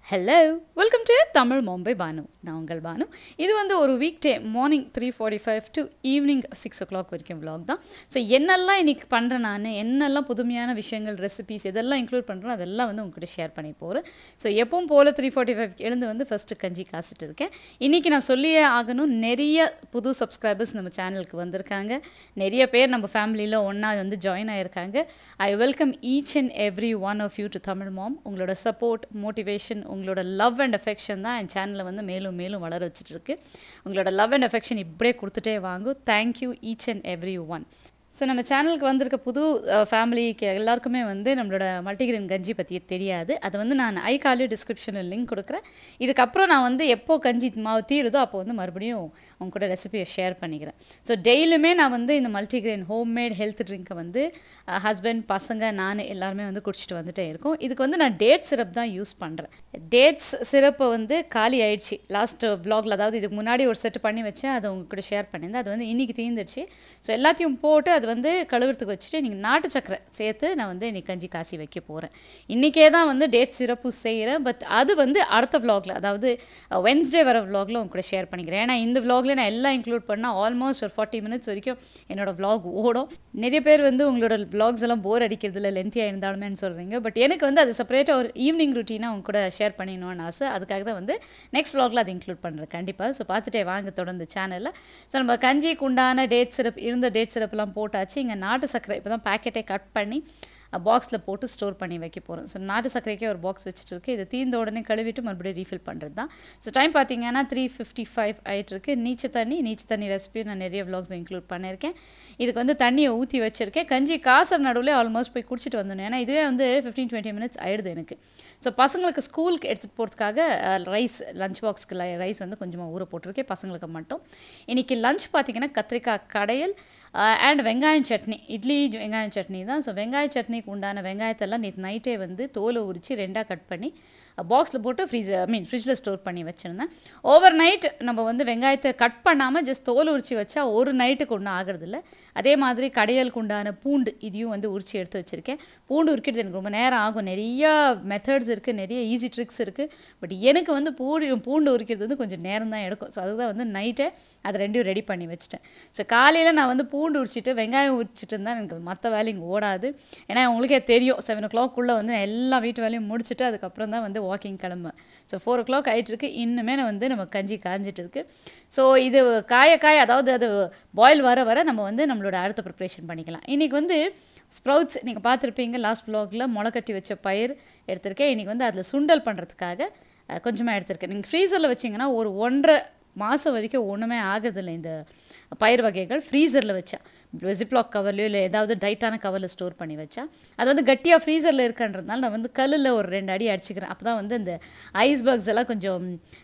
hello welcome to Tamil Mumbai Bhanu நான் உங்கள் பானு இது வந்து ஒரு week day morning three forty five to evening six o'clock வரைக்கும் vlog தான் ஸோ என்னெல்லாம் இன்றைக்கி பண்ணுறேன் நான் என்னெல்லாம் புதுமையான விஷயங்கள் ரெசிபீஸ் இதெல்லாம் இன்க்ளூட் பண்ணுறேன் அதெல்லாம் வந்து உங்ககிட்ட ஷேர் பண்ணி போகிறேன் ஸோ எப்பவும் போல் த்ரீ ஃபார்ட்டி ஃபைவ் எழுந்து வந்து ஃபஸ்ட்டு கஞ்சி காசிட்டு இருக்கேன் இன்றைக்கி நான் சொல்லியே ஆகணும் நிறைய புது சப்ஸ்கிரைபர்ஸ் நம்ம சேனலுக்கு வந்திருக்காங்க நிறைய பேர் நம்ம ஃபேமிலியில் ஒன்றா வந்து ஜாயின் ஆகியிருக்காங்க I welcome each and every one of you to Tamil mom உங்களோட சப்போர்ட் மோட்டிவேஷன் உங்களோட லவ் அண்ட் அஃபெக்ஷன் தான் என் சேனலை வந்து மேலும் மேலும் வளர வச்சுட்டு இருக்கு உங்களோட லவ் அண்ட் அஃபெக்ஷன் இப்படியே கொடுத்துட்டே வாங்கும் thank you each and every one so நம்ம சேனலுக்கு வந்திருக்க புது ஃபேமிலிக்கு எல்லாருக்குமே வந்து நம்மளோட மல்டிகிரெயின் கஞ்சி பற்றி தெரியாது அதை வந்து நான் ஐ காலியோ டிஸ்கிரிப்ஷனில் லிங்க் கொடுக்குறேன் இதுக்கப்புறம் நான் வந்து எப்போ கஞ்சி மாவு தீருதோ அப்போ வந்து மறுபடியும் உங்க கூட ரெசிபியை ஷேர் பண்ணிக்கிறேன் ஸோ டெய்லியுமே நான் வந்து இந்த மல்டிகிரெயின் ஹோம்மேட் ஹெல்த் ட்ரிங்க்கை வந்து ஹஸ்பண்ட் பசங்க நான் எல்லாருமே வந்து குடிச்சிட்டு வந்துட்டே இருக்கோம் இதுக்கு வந்து நான் டேட் சிரப் தான் யூஸ் பண்ணுறேன் டேட்ஸ் சிரப்பை வந்து காலி ஆயிடுச்சு லாஸ்ட் வ்ளாகில் அதாவது இதுக்கு முன்னாடி ஒரு செட் பண்ணி வச்சேன் அதை உங்க கூட ஷேர் பண்ணியிருந்தேன் அது வந்து இன்றைக்கி தீர்ந்துடுச்சு ஸோ எல்லாத்தையும் போட்டு அது வந்து கழுவுறதுக்கு வச்சுட்டு நீங்கள் நாட்டு சக்கரை சேர்த்து நான் வந்து இன்னைக்கு கஞ்சி காசி வைக்க போகிறேன் இன்றைக்கே தான் வந்து டேட் சிரப்பு செய்கிறேன் பட் அது வந்து அடுத்த vlogல அதாவது வென்ஸ்டே வர vlogல உங்க கூட ஷேர் பண்ணிக்கிறேன் ஏன்னா இந்த vlogல நான் எல்லாம் இன்க்ளூட் பண்ணால் ஆல்மோஸ்ட் ஒரு ஃபார்ட்டி மினிட்ஸ் வரைக்கும் என்னோட vlog ஓடும் நிறைய பேர் வந்து உங்களோட vlogs எல்லாம் போர் அடிக்கிறதுல லென்த்தியாக இருந்தாலுமே சொல்கிறீங்க பட் எனக்கு வந்து அது செப்பரேட்டாக ஒரு ஈவினிங் ருட்டீனாக உங்க கூட ஷேர் பண்ணிடணும்னு ஆசை அதுக்காக தான் வந்து நெக்ஸ்ட் vlogல அதை இன்க்ளூட் பண்ணுறேன் கண்டிப்பாக ஸோ பார்த்துட்டே வாங்க தொடர்ந்து சேனலில் ஸோ நம்ம கஞ்சிக்கு உண்டான டேட் சிரப் இருந்த டேட் சிரப்லாம் போட்டாச்சு இங்கே நாட்டு சர்க்கரை இப்போ தான் பேக்கெட்டை கட் பண்ணி பாக்ஸில் போட்டு ஸ்டோர் பண்ணி வைக்க போகிறோம் ஸோ நாட்டு சர்க்கரைக்கே ஒரு பாக்ஸ் வச்சுட்டு இருக்கு இது தீர்ந்த உடனே கழுவிட்டு மறுபடியும் ரீஃபில் பண்ணுறது தான் ஸோ டைம் பார்த்தீங்கன்னா த்ரீ ஃபிஃப்டி ஃபைவ் ஆகிட்டுருக்கு நீச்ச தண்ணி நீச்ச தண்ணி ரெசிபியும் நான் நிறைய vlogsல இன்க்ளூட் பண்ணியிருக்கேன் இதுக்கு வந்து தண்ணியை ஊற்றி வச்சுருக்கேன் கஞ்சி காசர் நடுவில் ஆல்மோஸ்ட் போய் குடிச்சிட்டு வந்தோம் ஏன்னா இதுவே வந்து ஃபிஃப்டீன் டுவெண்ட்டி மினிட்ஸ் ஆயிடுது எனக்கு ஸோ பசங்களுக்கு ஸ்கூலுக்கு எடுத்துகிட்டு போகிறதுக்காக ரைஸ் லஞ்ச் பாக்ஸ்க்கு ரைஸ் வந்து கொஞ்சமாக ஊற போட்டிருக்கேன் பசங்களுக்கு மட்டும் இன்றைக்கி லஞ்ச் பார்த்தீங்கன்னா கத்திரிக்காய் கடையல் அண்ட் வெங்காயம் சட்னி இட்லி வெங்காயம் சட்னி தான் ஸோ வெங்காய சட்னிக்கு உண்டான வெங்காயத்தெல்லாம் நேற்று நைட்டே வந்து தோலை உரித்து ரெண்டாக கட் பண்ணி பாக்ஸில் போட்டு ஃப்ரீஸ் ஐ மீன் ஃப்ரிட்ஜில் ஸ்டோர் பண்ணி வச்சுருந்தேன் ஓவர் நைட் நம்ம வந்து வெங்காயத்தை கட் பண்ணாமல் ஜஸ்ட் தோல் உரிச்சு வச்சா ஒரு நைட்டுக்கு ஒன்றும் ஆகிறதில்ல அதே மாதிரி கடையலுக்கு உண்டான பூண்டு இதையும் வந்து உரிச்சு எடுத்து வச்சுருக்கேன் பூண்டு உரிக்கிறது எனக்கு ரொம்ப நேரம் ஆகும் நிறையா மெத்தட்ஸ் இருக்குது நிறைய ஈஸி ட்ரிக்ஸ் இருக்குது பட் எனக்கு வந்து பூண்டு பூண்டு உரிக்கிறது வந்து கொஞ்சம் நேரம் தான் எடுக்கும் ஸோ அதுதான் வந்து நைட்டே அதை ரெண்டையும் ரெடி பண்ணி வச்சுட்டேன் ஸோ காலையில் நான் வந்து பூண்டு உரிச்சிட்டு வெங்காயம் உரிச்சிட்டு இருந்தால் எனக்கு மற்ற வேலையும் ஓடாது ஏன்னா உங்களுக்கே தெரியும் செவன் ஓ கிளாக்குள்ளே வந்து நான் எல்லா வீட்டு வேலையும் முடிச்சுட்டு அதுக்கப்புறம் தான் வந்து வாக்கிங் கிளம்புவேன் ஸோ ஃபோர் ஓ கிளாக் ஆகிட்டுருக்கு இன்னுமே நான் வந்து நம்ம கஞ்சி காஞ்சிட்டு இருக்கு ஸோ இது காய காய அதாவது அது பாயில் வர வர நம்ம வந்து நம்மளோட அடுத்த ப்ரிப்ரேஷன் பண்ணிக்கலாம் இன்றைக்கி வந்து ஸ்ப்ரவுட்ஸ் நீங்கள் பார்த்துருப்பீங்க லாஸ்ட் வ்ளாகில் முளைக்கட்டி வச்ச பயிர் எடுத்திருக்கேன் இன்றைக்கி வந்து அதில் சுண்டல் பண்ணுறதுக்காக கொஞ்சமாக எடுத்திருக்கேன் நீங்கள் ஃப்ரீசரில் வச்சிங்கன்னா ஒரு ஒன்றரை மாதம் வரைக்கும் ஒன்றுமே ஆகிறதில்ல இந்த பயிர் வகைகள் ஃப்ரீசரில் வச்சா ஜிப்லாக் கவர்லையோ இல்லை ஏதாவது டைட்டான கவரில் ஸ்டோர் பண்ணி வச்சா அது வந்து கட்டியாக ஃப்ரீசரில் இருக்குன்றதுனால நான் வந்து கல்லில் ஒரு ரெண்டு அடி அடிச்சுக்கிறேன் அப்போ தான் வந்து இந்த ஐஸ்பர்க்ஸ் எல்லாம் கொஞ்சம்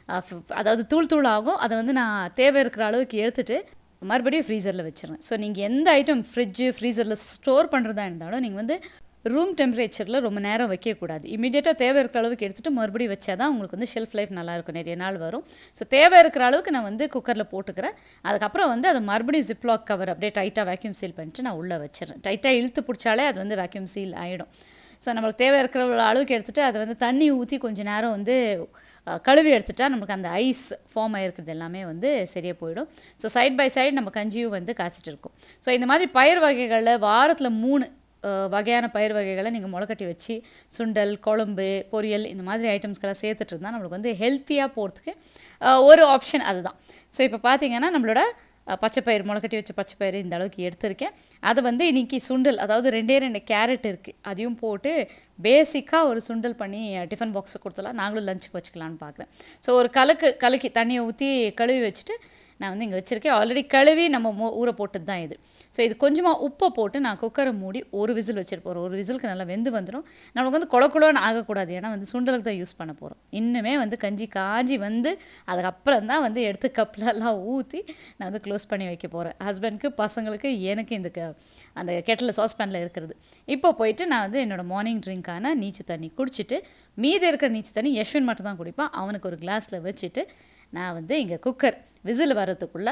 அதாவது தூள் தூள் ஆகும் அதை வந்து நான் தேவை இருக்கிற அளவுக்கு எடுத்துகிட்டு மறுபடியும் ஃப்ரீசரில் வச்சுருவேன் ஸோ நீங்கள் எந்த ஐட்டம் ஃப்ரிட்ஜு ஃப்ரீசரில் ஸ்டோர் பண்ணுறதா இருந்தாலும் நீங்கள் வந்து ரூம் டெம்பரேச்சரில் ரொம்ப நேரம் வைக்கக்கூடாது இமீடியட்டாக தேவை இருக்கிற அளவுக்கு எடுத்துகிட்டு மறுபடியும் வச்சா தான் உங்களுக்கு வந்து ஷெல்ஃப் லைஃப் நல்லாயிருக்கும் நிறைய நாள் வரும் ஸோ தேவை இருக்கிற அளவுக்கு நான் வந்து குக்கரில் போட்டுக்கிறேன் அதுக்கப்புறம் வந்து அதை மறுபடியும் ஜிப்லாக் கவர் அப்படியே டைட்டாக வேக்யூம் சீல் பண்ணிட்டு நான் உள்ளே வச்சிடறேன் டைட்டாக இழுத்து பிடிச்சாலே அது வந்து வேக்யூம் சீல் ஆகிடும் ஸோ நம்மளுக்கு தேவை இருக்கிற அளவுக்கு எடுத்துகிட்டு அதை வந்து தண்ணி ஊற்றி கொஞ்சம் நேரம் வந்து கழுவி எடுத்துட்டா நமக்கு அந்த ஐஸ் ஃபார்ம் ஆகிருக்கிறது எல்லாமே வந்து சரியாக போயிடும் ஸோ சைட் பை சைடு நம்ம கஞ்சியும் வந்து காய்ச்சிட்டு இருக்கும் ஸோ இந்த மாதிரி பயிர் வகைகளில் வாரத்தில் மூணு வகையான பயிர் வகைகளை நீங்கள் முளைக்கட்டி வச்சு சுண்டல் குழம்பு பொரியல் இந்த மாதிரி ஐட்டம்ஸ்க்கெல்லாம் சேர்த்துட்டு இருந்தால் நம்மளுக்கு வந்து ஹெல்த்தியாக போகிறதுக்கு ஒரு ஆப்ஷன் அதுதான் ஸோ இப்போ பார்த்தீங்கன்னா நம்மளோட பச்சைப்பயிர் முளைக்கட்டி வச்ச பச்சைப்பயிறு இந்த அளவுக்கு எடுத்திருக்கேன் அதை வந்து இன்றைக்கி சுண்டல் அதாவது ரெண்டே ரெண்டு கேரட் இருக்குது அதையும் போட்டு பேசிக்காக ஒரு சுண்டல் பண்ணி டிஃபன் பாக்ஸை கொடுத்துலாம் நாங்களும் லஞ்சுக்கு வச்சுக்கலான்னு பார்க்குறேன் ஸோ ஒரு கலக்கு கலக்கி தண்ணியை ஊற்றி கழுவி வச்சுட்டு நான் வந்து இங்கே வச்சுருக்கேன் ஆல்ரெடி கழுவி நம்ம மோ ஊற போட்டது தான் இது ஸோ இது கொஞ்சமாக உப்பை போட்டு நான் குக்கரை மூடி ஒரு விசில் வச்சுட்டு போகிறோம் ஒரு விசிலுக்கு நல்லா வெந்து வந்துடும் நம்மளுக்கு வந்து குள குளோன்னு ஆகக்கூடாது ஏன்னா வந்து சுண்டலுக்கு தான் யூஸ் பண்ண போகிறோம் இன்னுமே வந்து கஞ்சி காஞ்சி வந்து அதுக்கப்புறம் தான் வந்து எடுத்து கப்பிலெல்லாம் ஊற்றி நான் வந்து க்ளோஸ் பண்ணி வைக்க போகிறேன் ஹஸ்பண்ட்க்கு பசங்களுக்கு எனக்கு இந்த க அந்த கெட்டில் சாஸ்பேனில் இருக்கிறது இப்போ போயிட்டு நான் வந்து என்னோடய மார்னிங் ட்ரிங்க்கான நீச்சு தண்ணி குடிச்சிட்டு மீதி இருக்கிற நீச்சு தண்ணி யஷ்வின் மட்டும் தான் குடிப்பான் அவனுக்கு ஒரு கிளாஸில் வச்சுட்டு நான் வந்து இங்கே குக்கர் விசில் வர்றதுக்குள்ளே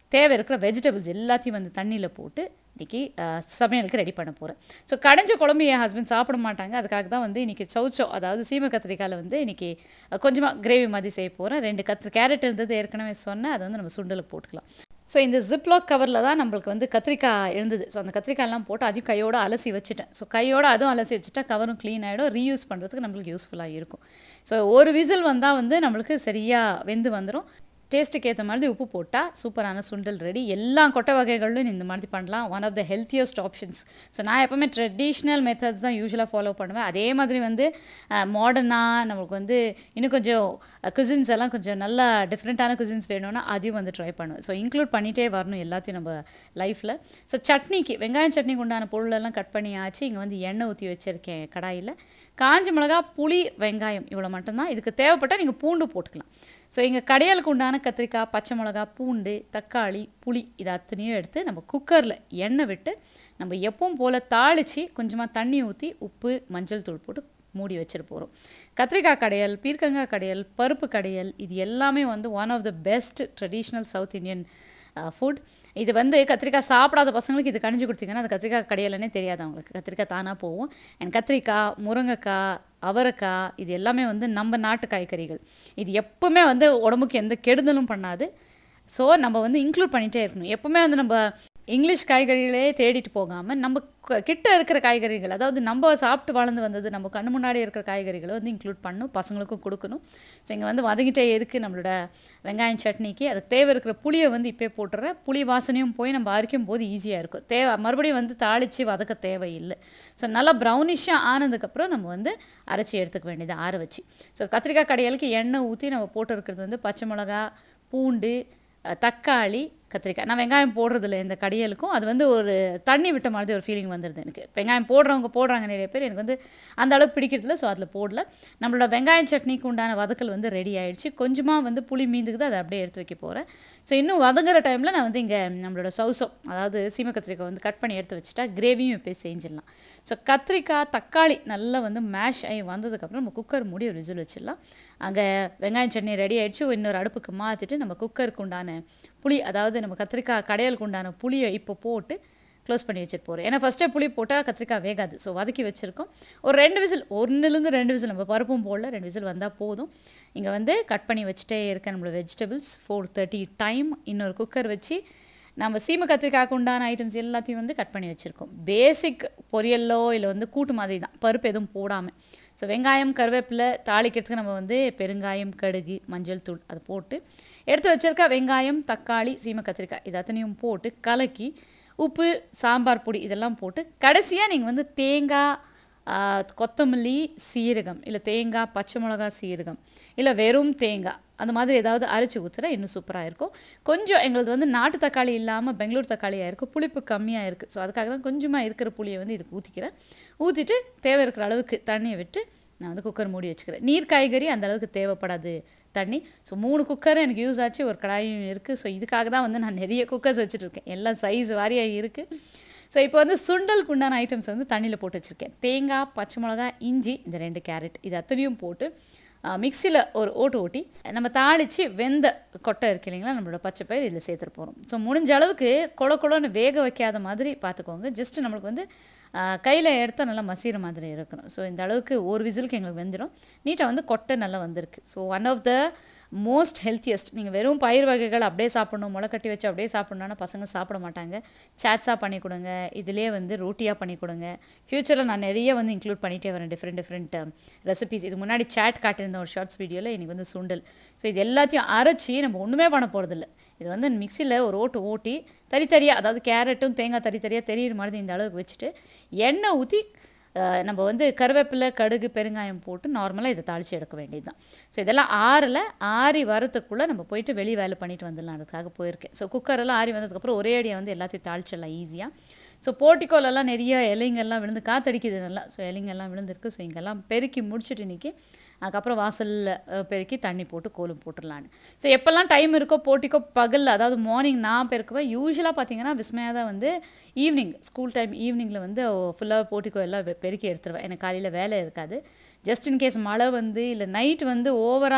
தேவை இருக்கிற வெஜிடபிள்ஸ் எல்லாத்தையும் வந்து தண்ணியில் போட்டு இன்றைக்கி சமையலுக்கு ரெடி பண்ண போகிறேன் ஸோ கடைஞ்ச குழம்பு என் ஹஸ்பண்ட் சாப்பிட மாட்டாங்க அதுக்காக தான் வந்து இன்றைக்கி சௌச்சோ அதாவது சீம கத்திரிக்காயில் வந்து இன்றைக்கி கொஞ்சமாக கிரேவி மாதிரி செய்ய போகிறேன் ரெண்டு கத்திரி கேரட் இருந்தது ஏற்கனவே சொன்னேன் அதை வந்து நம்ம சுண்டலுக்கு போட்டுக்கலாம் ஸோ இந்த ஜிப்லாக் கவரில் தான் நம்மளுக்கு வந்து கத்திரிக்காய் இருந்தது ஸோ அந்த கத்திரிக்காயெல்லாம் போட்டு அதையும் கையோடு அலசி வச்சுட்டேன் ஸோ கையோடு அதுவும் அலசி வச்சுட்டா கவரும் க்ளீன் ஆகிடும் ரீயூஸ் பண்ணுறதுக்கு நம்மளுக்கு யூஸ்ஃபுல்லாக இருக்கும் ஸோ ஒரு விசில் வந்தால் வந்து நம்மளுக்கு சரியாக வெந்து வந்துடும் டேஸ்ட்டுக்கு ஏற்ற மாதிரி உப்பு போட்டால் சூப்பரான சுண்டல் ரெடி எல்லா கொட்டை வகைகளிலும் இந்த மாதிரி பண்ணலாம் one of the healthiest options so நான் எப்போவுமே ட்ரெடிஷ்னல் மெத்தட்ஸ் தான் யூஸ்வலாக ஃபாலோ பண்ணுவேன் அதே மாதிரி வந்து மாடர்னாக நம்மளுக்கு வந்து இன்னும் கொஞ்சம் குசின்ஸ் எல்லாம் கொஞ்சம் நல்லா டிஃப்ரெண்ட்டான குசின்ஸ் வேணும்னா அதையும் வந்து ட்ரை பண்ணுவேன் ஸோ இன்க்ளூட் பண்ணிகிட்டே வரணும் எல்லாத்தையும் நம்ம லைஃப்பில் ஸோ சட்னிக்கு வெங்காயம் சட்னிக்கு உண்டான பொருளெல்லாம் கட் பண்ணியாச்சு இங்கே வந்து எண்ணெய் ஊற்றி வச்சுருக்கேன் கடாயில் காஞ்ச மிளகா புளி வெங்காயம் இவ்வளோ மட்டும்தான் இதுக்கு தேவைப்பட்டால் நீங்கள் பூண்டு போட்டுக்கலாம் ஸோ இங்கே கடையாளுக்கு உண்டான கத்திரிக்காய் பச்சை மிளகா பூண்டு தக்காளி புளி இது அத்தனையும் எடுத்து நம்ம குக்கரில் எண்ணெய் விட்டு நம்ம எப்பவும் போல் தாளித்து கொஞ்சமாக தண்ணி ஊற்றி உப்பு மஞ்சள் தூள் போட்டு மூடி வச்சுட்டு போகிறோம் கத்திரிக்காய் கடையல் பீர்க்கங்காய் கடையல் பருப்பு கடையல் இது எல்லாமே வந்து one of the best traditional South Indian food இது வந்து கத்திரிக்காய் சாப்பிடாத பசங்களுக்கு இது கணிஞ்சு கொடுத்தீங்கன்னா அது கத்திரிக்காய் கடையலனே தெரியாது அவங்களுக்கு கத்திரிக்காய் தானாக போகும் அண்ட் கத்திரிக்காய் முருங்கைக்காய் அவரைக்காய் இது எல்லாமே வந்து நம்ம நாட்டு காய்கறிகள் இது எப்பவுமே வந்து உடம்புக்கு எந்த கெடுதலும் பண்ணாது ஸோ நம்ம வந்து இன்க்ளூட் பண்ணிகிட்டே இருக்கணும் எப்பவுமே வந்து நம்ம இங்கிலீஷ் காய்கறிகளே தேடிட்டு போகாமல் நம்ம க- கிட்ட இருக்கிற காய்கறிகள் அதாவது நம்ம சாப்பிட்டு வளர்ந்து வந்தது நம்ம கண்ணு முன்னாடி இருக்கிற காய்கறிகளை வந்து இன்க்ளூட் பண்ணணும் பசங்களுக்கும் கொடுக்கணும் ஸோ இங்கே வந்து வதங்கிட்டே இருக்குது நம்மளோட வெங்காயம் சட்னிக்கு அதுக்கு தேவை இருக்கிற புளியை வந்து இப்போயே போட்டுறேன் புளி வாசனையும் போய் நம்ம அரைக்கும் போது ஈஸியாக இருக்கும் தேவை மறுபடியும் வந்து தாளித்து வதக்க தேவையில்லை ஸோ நல்லா ப்ரௌனிஷாக ஆனதுக்கப்புறம் நம்ம வந்து அரைச்சி எடுத்துக்க வேண்டியது ஆற வச்சு ஸோ கத்திரிக்காய் கடையலுக்கு எண்ணெய் ஊற்றி நம்ம போட்டு இருக்கிறது வந்து பச்சை மிளகா பூண்டு அஹ், தக்காளி கத்திரிக்காய் நான் வெங்காயம் போடுறதில்ல இந்த கடியலுக்கும் அது வந்து ஒரு தண்ணி விட்ட மாதிரி ஒரு ஃபீலிங் வந்துடுது எனக்கு வெங்காயம் போடுறவங்க போடுறாங்க நிறைய பேர் எனக்கு வந்து அந்த அளவுக்கு பிடிக்கிறதில்ல ஸோ அதில் போடல நம்மளோட வெங்காயம் சட்னிக்கு உண்டான வதக்கல் வந்து ரெடி ஆயிடுச்சு கொஞ்சமாக வந்து புளி மீந்துக்குது அதை அப்படியே எடுத்து வைக்க போகிறேன் ஸோ இன்னும் வதங்குற டைமில் நான் வந்து இங்கே நம்மளோட சவுசம் அதாவது சீம கத்திரிக்காய் வந்து கட் பண்ணி எடுத்து வச்சுட்டா கிரேவியும் இப்போ செஞ்சிடலாம் ஸோ கத்திரிக்காய் தக்காளி நல்லா வந்து மேஷ் ஆகி வந்ததுக்கப்புறம் நம்ம குக்கர் மூடி ஒரு விசில் வச்சிடலாம் அங்கே வெங்காயம் சட்னி ரெடி ஆயிடுச்சு இன்னொரு அடுப்புக்கு மாற்றிட்டு நம்ம குக்கருக்கு உண்டான புளி அதாவது நம்ம கத்திரிக்காய் கடையலுக்கு உண்டான புளியை இப்போ போட்டு க்ளோஸ் பண்ணி வச்சுட்டு போகிறோம் ஏன்னா ஃபஸ்ட்டே புளி போட்டால் கத்திரிக்காய் வேகாது ஸோ வதக்கி வச்சுருக்கோம் ஒரு ரெண்டு விசில் ஒன்றுலேருந்து ரெண்டு விசில் நம்ம பருப்பும் போடல ரெண்டு விசில் வந்தால் போதும் இங்கே வந்து கட் பண்ணி வச்சுட்டே இருக்க நம்மளோட வெஜிடபிள்ஸ் ஃபோர் தேர்ட்டி டைம் இன்னொரு குக்கர் வச்சு நம்ம சீம கத்திரிக்காய்க்கு உண்டான ஐட்டம்ஸ் எல்லாத்தையும் வந்து கட் பண்ணி வச்சுருக்கோம் பேசிக் பொரியலோ இல்லை வந்து கூட்டு மாதிரி தான் பருப்பு எதுவும் போடாமல் ஸோ வெங்காயம் கருவேப்பிலை தாளிக்கிறதுக்கு நம்ம வந்து பெருங்காயம் கடுகு மஞ்சள் தூள் அதை போட்டு எடுத்து வச்சிருக்க வெங்காயம் தக்காளி சீம கத்திரிக்காய் இது அத்தனையும் போட்டு கலக்கி உப்பு சாம்பார் பொடி இதெல்லாம் போட்டு கடைசியாக நீங்கள் வந்து தேங்காய் ஆ, கொத்தமல்லி சீரகம் இல்லை தேங்காய் பச்சை மிளகா சீரகம் இல்லை வெறும் தேங்காய் அந்த மாதிரி ஏதாவது அரைச்சி ஊற்றுனா இன்னும் சூப்பராக இருக்கும் கொஞ்சம் எங்களுது வந்து நாட்டு தக்காளி இல்லாமல் பெங்களூர் தக்காளியாக இருக்குது புளிப்பு கம்மியாக இருக்குது ஸோ அதுக்காக தான் கொஞ்சமாக இருக்கிற புளியை வந்து இதுக்கு ஊற்றிக்கிறேன் ஊற்றிட்டு தேவை இருக்கிற அளவுக்கு தண்ணியை விட்டு நான் வந்து குக்கர் மூடி வச்சுக்கிறேன் நீர் காய்கறி அந்த அளவுக்கு தேவைப்படாது தண்ணி ஸோ மூணு குக்கரும் எனக்கு யூஸ் ஆச்சு ஒரு கடாயும் இருக்குது ஸோ இதுக்காக தான் வந்து நான் நிறைய குக்கர்ஸ் வச்சுட்டு இருக்கேன் எல்லாம் சைஸ் வாரியாக இருக்குது ஸோ இப்போ வந்து சுண்டலுக்கு உண்டான ஐட்டம்ஸ் வந்து தண்ணியில் போட்டு வச்சுருக்கேன் தேங்காய் பச்சை மிளகா இஞ்சி இந்த ரெண்டு கேரட் இது அத்தனையும் போட்டு மிக்சியில் ஒரு ஓட்டு ஓட்டி நம்ம தாளித்து வெந்த கொட்டை இருக்கு இல்லைங்களா நம்மளோட பச்சை பயிர் இதில் சேர்த்துட்டு போகிறோம் ஸோ முடிஞ்ச அளவுக்கு கொல கொலன்னு வேக வைக்காத மாதிரி பார்த்துக்கோங்க ஜஸ்ட் நம்மளுக்கு வந்து கையில் எடுத்தால் நல்லா மசீர மாதிரி இருக்கணும் ஸோ இந்த அளவுக்கு ஒரு விசிலுக்கு எங்களுக்கு வெந்துடும் நீட்டாக வந்து கொட்டை நல்லா வந்திருக்கு so one of the most healthiest நீங்கள் வெறும் பயிர் வகைகள் அப்படியே சாப்பிடணும் முளை கட்டி வச்சு அப்படியே சாப்பிடணும்னா பசங்க சாப்பிட மாட்டாங்க சாட்ஸாக பண்ணி கொடுங்க இதிலே வந்து ரோட்டியாக பண்ணி கொடுங்க ஃப்யூச்சரில் நான் நிறைய வந்து இன்க்ளூட் பண்ணிகிட்டே வரேன் டிஃப்ரெண்ட் டிஃப்ரெண்ட் ரெசிபிஸ் இது முன்னாடி சாட் காட்டியிருந்த ஒரு ஷார்ட்ஸ் வீடியோவில் எனக்கு வந்து சுண்டல் ஸோ இது எல்லாத்தையும் அரைச்சி நம்ம ஒன்றுமே பண்ண போகிறதில்ல இது வந்து மிக்சியில் ஒரு ஓட்டு ஓட்டி தனித்தனியாக அதாவது கேரட்டும் தேங்காய் தனித்தனியாக தெரியுற மாதிரி இந்த அளவுக்கு வச்சுட்டு எண்ணெய் ஊற்றி அஹ் நம்ம வந்து கருவேப்பிலை கடுகு பெருங்காயம் போட்டு நார்மலாக இதை தாளித்து எடுக்க வேண்டியது தான் ஸோ இதெல்லாம் ஆறல ஆறி வரத்துக்குள்ளே நம்ம போயிட்டு வெளி வேலை பண்ணிட்டு வந்துடலாம் அதுக்காக போயிருக்கேன் ஸோ குக்கரெல்லாம் ஆறி வந்ததுக்கப்புறம் ஒரே அடியாக வந்து எல்லாத்தையும் தாளிச்சிடலாம் ஈஸியாக ஸோ போர்ட்டிக்கோலெல்லாம் நிறைய இலைங்கெல்லாம் விழுந்து காத்தடிக்குது நல்லா ஸோ இலைங்கெல்லாம் விழுந்திருக்கு ஸோ இங்கெல்லாம் பெருக்கி முடிச்சுட்டு இன்றைக்கி அதுக்கப்புறம் வாசலில் பெருக்கி தண்ணி போட்டு கோலம் போட்டுடலான்னு ஸோ எப்போல்லாம் டைம் இருக்கோ போட்டிக்கோ பகலில் அதாவது மார்னிங் நான் பெருக்குவேன் யூஸ்வலாக பார்த்தீங்கன்னா விஸ்மயா தான் வந்து ஈவினிங் ஸ்கூல் டைம் ஈவினிங்கில் வந்து ஃபுல்லாக போட்டிக்கோ எல்லாம் பெ- பெருக்கி எடுத்துருவேன் எனக்கு காலையில் வேலை இருக்காது ஜஸ்ட் இன் கேஸ் மழை வந்து இல்லை நைட் வந்து ஓவராக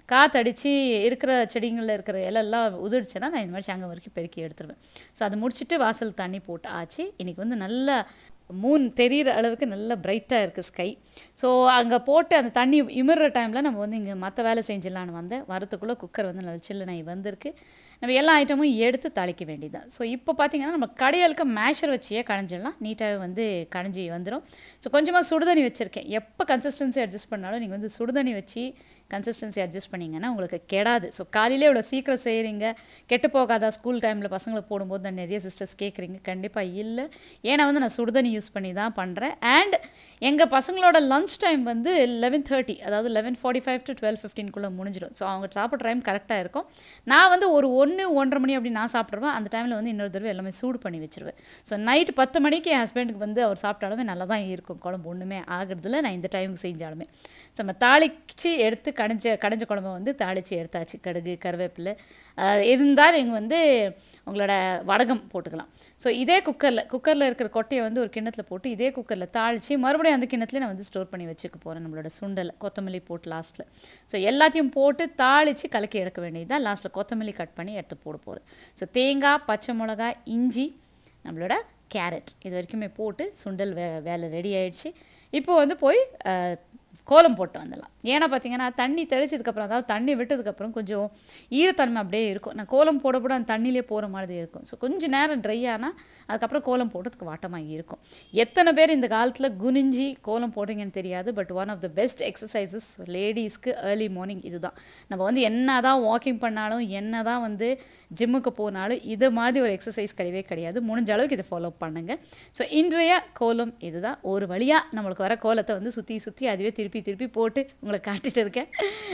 காற்றடிச்சு இருக்கிற செடிங்களில் இருக்கிற இலெல்லாம் உதிர்ச்சுன்னா நான் இந்த மாதிரி சாயங்காலம் வரைக்கும் பெருக்கி எடுத்துருவேன் ஸோ அதை முடிச்சுட்டு வாசல் தண்ணி போட்டு ஆச்சு இன்றைக்கி வந்து நல்ல மூன் தெரிகிற அளவுக்கு நல்ல பிரைட்டாக இருக்குது ஸ்கை ஸோ அங்கே போட்டு அந்த தண்ணி இமிடுற டைமில் நம்ம வந்து இங்கே மற்ற வேலை செஞ்சிடலான்னு வந்தேன் வரத்துக்குள்ளே குக்கர் வந்து நல்ல சில்லுனாய் வந்திருக்கு நம்ம எல்லா ஐட்டமும் எடுத்து தாளிக்க வேண்டியதுதான் ஸோ இப்போ பார்த்தீங்கன்னா நம்ம கடையாளுக்கு மேஷர் வச்சியே கடைஞ்சிடலாம் நீட்டாகவே வந்து கடைஞ்சி வந்துடும் ஸோ கொஞ்சமாக சுடுதண்ணி வச்சுருக்கேன் எப்போ கன்சிஸ்டன்சி அட்ஜஸ்ட் பண்ணாலும் நீங்கள் வந்து சுடுதண்ணி வச்சு கன்சிஸ்டன்சி அட்ஜஸ்ட் பண்ணிங்கன்னா உங்களுக்கு கெடாது ஸோ காலையிலே இவ்வளோ சீக்கிரம் செய்கிறீங்க கெட்டு போகாதா ஸ்கூல் டைமில் பசங்களை போடும்போது நான் நிறைய சிஸ்டர்ஸ் கேட்குறீங்க கண்டிப்பாக இல்லை ஏன்னா வந்து நான் சுடுதண்ணி யூஸ் பண்ணி தான் பண்ணுறேன் அண்ட் எங்கள் பசங்களோட லஞ்ச் டைம் வந்து லெவன் தேர்ட்டி அதாவது eleven forty five to twelve ஃபிஃப்டீன்குள்ளே முடிஞ்சிடும் ஸோ அவங்க சாப்பிட்ற டைம் கரெக்டாக இருக்கும் நான் வந்து ஒரு ஒன்று ஒன்றரை மணி அப்படி நான் சாப்பிட்ருவேன் அந்த டைமில் வந்து இன்னொரு தடவை எல்லாமே சூடு பண்ணி வச்சிருவேன் ஸோ நைட்டு பத்து மணிக்கு என் ஹஸ்பண்டுக்கு வந்து அவர் சாப்பிட்டாலுமே நல்லா தான் இருக்கும் குழம்பு ஒன்றுமே ஆகுறதில்ல நான் இந்த டைமுக்கு செஞ்சாலுமே ஸோ நம்ம தாளித்து எடுத்து கடைஞ்ச கடைஞ்ச குழம்பு வந்து தாளித்து எடுத்தாச்சு கடுகு கருவேப்பிலை ஆஹ் இருந்தால் நீங்கள் வந்து உங்களோட வடகம் போட்டுக்கலாம் ஸோ இதே குக்கரில் குக்கரில் இருக்கிற கொட்டையை வந்து ஒரு கிண்ணத்தில் போட்டு இதே குக்கரில் தாளித்து மறுபடியும் அந்த கிண்ணத்துலேயே நான் வந்து ஸ்டோர் பண்ணி வச்சுக்க போகிறேன் நம்மளோட சுண்டலை கொத்தமல்லி போட்டு லாஸ்ட்டில் ஸோ எல்லாத்தையும் போட்டு தாளித்து கலக்கி எடுக்க வேண்டியது தான் லாஸ்ட்டில் கொத்தமல்லி கட் பண்ணி எடுத்து போட போகிறேன் ஸோ தேங்காய் பச்சை மிளகா இஞ்சி நம்மளோட கேரட் இது வரைக்குமே போட்டு சுண்டல் வே வேலை ரெடி ஆயிடுச்சு இப்போ வந்து போய் அஹ், கோலம் போட்டு வந்துடலாம் ஏன்னா பார்த்தீங்கன்னா தண்ணி தெளிச்சதுக்கப்புறம் அதாவது தண்ணி விட்டதுக்கப்புறம் கொஞ்சம் ஈரத்தன்மை அப்படியே இருக்கும் நான் கோலம் போட போட அந்த தண்ணியிலே போகிற மாதிரி இருக்கும் ஸோ கொஞ்சம் நேரம் ட்ரை ஆனால் அதுக்கப்புறம் கோலம் போடுறதுக்கு வாட்டமாக இருக்கும் எத்தனை பேர் இந்த காலத்தில் குனிஞ்சி கோலம் போடுறீங்கன்னு தெரியாது but one of the best exercises லேடிஸ்க்கு ஏர்லி மார்னிங் இதுதான் நம்ம வந்து என்ன தான் வாக்கிங் பண்ணாலும் என்ன தான் வந்து ஜிம்முக்கு போனாலும் இது மாதிரி ஒரு எக்ஸசைஸ் கிடையவே கிடையாது முடிஞ்ச அளவுக்கு இதை ஃபாலோ பண்ணுங்கள் ஸோ இன்றைய கோலம் இதுதான் ஒரு வழியாக நம்மளுக்கு வர கோலத்தை வந்து சுற்றி சுற்றி அதுவே திருப்பி திருப்பி போட்டு உங்களை காட்டிட்டு இருக்கேன்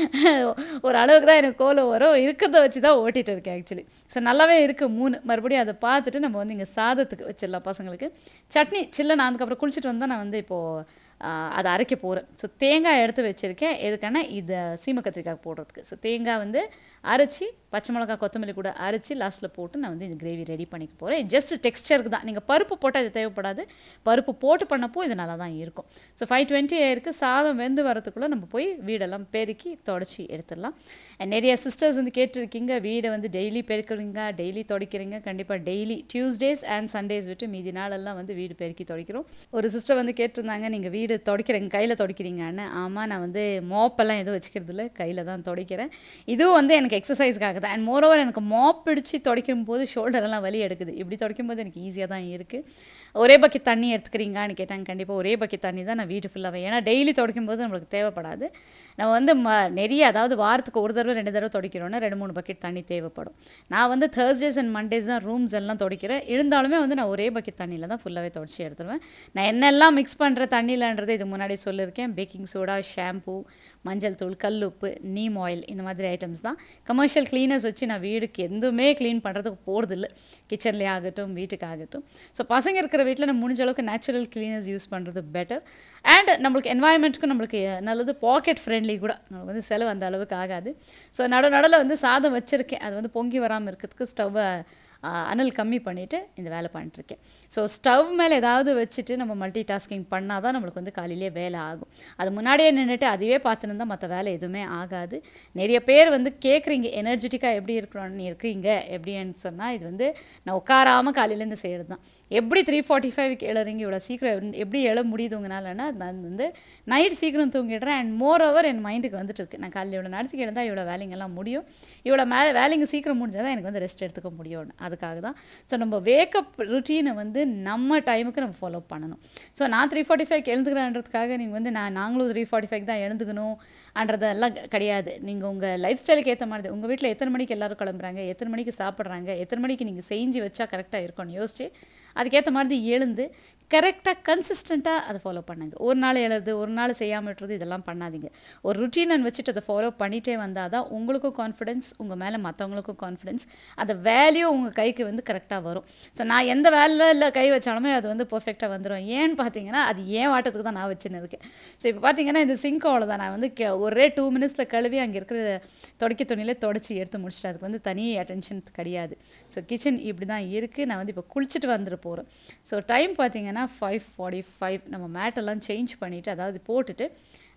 ஒரு அளவுக்கு தான் எனக்கு கோலம் வரும் இருக்கிறத வச்சு தான் ஓட்டிகிட்டு இருக்கேன் ஆக்சுவலி ஸோ நல்லாவே இருக்குது மூணு மறுபடியும் அதை பார்த்துட்டு நம்ம வந்து இங்கே சாதத்துக்கு வச்சிடலாம் பசங்களுக்கு சட்னி சில்ல நான் அதுக்கப்புறம் குளிச்சுட்டு வந்தால் நான் வந்து இப்போது அதை அரைக்க போகிறேன் ஸோ தேங்காய் எடுத்து வச்சுருக்கேன் எதுக்கான இதை சீம கத்திரிக்காய் போடுறதுக்கு ஸோ தேங்காய் வந்து அரைச்சி பச்சை மிளகா கொத்தமல்லி கூட அரைச்சி லாஸ்ட்டில் போட்டு நான் வந்து இந்த கிரேவி ரெடி பண்ணிக்க போகிறேன் ஜஸ்ட் டெக்ஸ்டருக்கு தான் நீங்கள் பருப்பு போட்டால் இது தேவைப்படாது பருப்பு போட்டு பண்ணப்போ இது நல்லா தான் இருக்கும் ஸோ ஃபைவ் டுவெண்ட்டி ஆயிருக்கு சாதம் வெந்து வரதுக்குள்ளே நம்ம போய் வீடெல்லாம் பெருக்கி தொடச்சி எடுத்துடலாம் And நிறைய சிஸ்டர்ஸ் வந்து கேட்டிருக்கீங்க வீடை வந்து டெய்லி பெருக்குறீங்க டெய்லி துடைக்கிறீங்க கண்டிப்பாக டெய்லி டியூஸ்டேஸ் அண்ட் சண்டேஸ் விட்டு மீதி நாளெல்லாம் வந்து வீடு பெருக்கி துடைக்கிறோம் ஒரு சிஸ்டர் வந்து கேட்டிருந்தாங்க நீங்கள் வீடு துடைக்கிறீங்க கையில் துடைக்கிறீங்கன்னு ஆமாம் நான் வந்து மோப்பெல்லாம் எதுவும் வச்சுக்கிறது இல்லை கையில் தான் துடைக்கிறேன் இதுவும் வந்து எனக்கு எக்ஸசைஸ்க்காக தான் அண்ட் மோரோவர் எனக்கு மாப் பிடிச்சி துடைக்கும் போது shoulder எல்லாம் வலி எடுக்குது இப்படி துடைக்கும் போது எனக்கு ஈஸியாக தான் இருக்குது ஒரே பக்கெட் தண்ணி எடுத்துக்கிறீங்கன்னு கேட்டாங்க கண்டிப்பாக ஒரே பக்கெட் தண்ணி தான் நான் வீட்டு ஃபுல்லாகவே ஏன்னா டெய்லி துடைக்கும் போது நம்மளுக்கு தேவைப்படாது நம்ம வந்து ம நிறைய அதாவது வாரத்துக்கு ஒரு தடவை ரெண்டு தடவை துடைக்கிறோன்னா ரெண்டு மூணு பக்கெட் தண்ணி தேவைப்படும் நான் வந்து தேர்ஸ்டேஸ் அண்ட் மண்டேஸ் தான் ரூம்ஸ் எல்லாம் துடைக்கிறேன் இருந்தாலுமே வந்து நான் ஒரே பக்கெட் தண்ணியில் தான் ஃபுல்லாகவே துடைச்சி எடுத்துருவேன் நான் என்னெல்லாம் மிக்ஸ் பண்ணுற தண்ணியிலன்றது இது முன்னாடி சொல்லியிருக்கேன் பேக்கிங் சோடா ஷாம்பூ மஞ்சள் தூள் கல்லுப்பு நீம் ஆயில் இந்த மாதிரி ஐட்டம்ஸ் தான் கமர்ஷியல் க்ளீனர்ஸ் வச்சு நான் வீடுக்கு எதுவுமே க்ளீன் பண்ணுறதுக்கு போகிறதில்ல கிச்சன்லேயே ஆகட்டும் வீட்டுக்கு ஆகட்டும் ஸோ பசங்க இருக்கிற வீட்டில் நம்ம முடிஞ்ச அளவுக்கு நேச்சுரல் க்ளீனர்ஸ் யூஸ் பண்ணுறது பெட்டர் அண்ட் நம்மளுக்கு என்வாயன்மெண்ட்டுக்கும் நம்மளுக்கு நல்லது பாக்கெட் ஃப்ரெண்ட்லி கூட நம்மளுக்கு வந்து செலவு அந்த அளவுக்கு ஆகாது ஸோ நடு நடுவில் வந்து சாதம் வச்சுருக்கேன் அது வந்து பொங்கி வராமல் இருக்கிறதுக்கு ஸ்டவ்வை அனல் கம்மி பண்ணிவிட்டு இந்த வேலை பண்ணிட்டுருக்கேன் ஸோ ஸ்டவ் மேலே ஏதாவது வச்சுட்டு நம்ம மல்டி டாஸ்கிங் பண்ணால் தான் நம்மளுக்கு வந்து காலையிலேயே வேலை ஆகும் அது முன்னாடியே நின்றுட்டு அதுவே பார்த்துன்னு மற்ற வேலை எதுவுமே ஆகாது நிறைய பேர் வந்து கேட்குறீங்க எனர்ஜெட்டிக்காக எப்படி இருக்கிறோன்னு இருக்கிறீங்க எப்படின்னு சொன்னால் இது வந்து நான் உட்காராமல் காலையிலேருந்து செய்கிறது தான் எப்படி த்ரீ ஃபார்ட்டி ஃபைவ்க்கு எழுறீங்க இவ்வளோ சீக்கிரம் எப்படி- எப்படி எழ முடியுது உங்களாலன்னா நான் வந்து நைட் சீக்கிரம் தூங்கிடுறேன் அண்ட் மோர் ஓவர் என் மைண்டுக்கு வந்துட்டு இருக்கு நான் காலையில் இவ்வளோ நேரத்துக்கு எழுந்தால் இவ்வளோ வேலைங்கெல்லாம் முடியும் இவ்வளோ மே வேலைங்க சீக்கிரம் முடிஞ்சால் தான் எனக்கு வந்து ரெஸ்ட் எடுத்துக்க முடியும்னு அதுக்காக தான் ஸோ நம்ம வேக்கப் ருட்டீனை வந்து நம்ம டைமுக்கு நம்ம ஃபாலோ பண்ணணும் ஸோ நான் த்ரீ ஃபார்ட்டி ஃபைவ் எழுந்துக்கிறேன்றதுக்காக நீங்கள் வந்து நான் நாங்களும் த்ரீ ஃபார்ட்டி ஃபைவ் தான் எழுந்துக்கணும் அன்றதெல்லாம் கிடையாது நீங்கள் உங்கள் லைஃப் ஸ்டைலுக்கு ஏற்ற மாதிரி உங்கள் வீட்டில் எத்தனை மணிக்கு எல்லாரும் கிளம்புறாங்க எத்தனை மணிக்கு சாப்பிட்றாங்க எத்தனை மணிக்கு நீங்கள் செஞ்சு வச்சா கரெக்டாக இருக்கும்னு யோசிச்சு அதுக்கேற்ற மாதிரி எழுந்து கரெக்டாக கன்சிஸ்டண்ட்டாக அதை ஃபாலோ பண்ணுங்க ஒரு நாள் எழுது ஒரு நாள் செய்யாமல் விட்டுறது இதெல்லாம் பண்ணாதீங்க ஒரு ருட்டீனை வச்சுட்டு அதை ஃபாலோ பண்ணிகிட்டே வந்தால் தான் உங்களுக்கும் கான்ஃபிடென்ஸ் உங்கள் மேலே மற்றவங்களுக்கும் கான்ஃபிடென்ஸ் அந்த வேல்யூ உங்கள் கைக்கு வந்து கரெக்டாக வரும் ஸோ நான் எந்த வேலையில் கை வச்சாலுமே அது வந்து பர்ஃபெக்டாக வந்துடும் ஏன்னு பார்த்தீங்கன்னா அது ஏன் வாட்டத்துக்கு தான் நான் வச்சுன்னு இருக்கேன் ஸோ இப்போ பார்த்தீங்கன்னா இந்த சிங்க் தான் நான் வந்து கெ- ஒரே டூ மினிட்ஸில் கழுவி அங்கே இருக்கிற தொடக்க துணியில தொடச்சி எடுத்து முடிச்சிட்டு அதுக்கு வந்து தனி அட்டென்ஷன் கிடையாது ஸோ கிச்சன் இப்படி தான் இருக்குது நான் வந்து இப்போ குளிச்சுட்டு வந்துட்டு போகிறேன் ஸோ டைம் பார்த்தீங்கன்னா ஃபைவ் ஃபார்ட்டி ஃபைவ் நம்ம மேட்டெல்லாம் சேஞ்ச் பண்ணிவிட்டு அதாவது போட்டுட்டு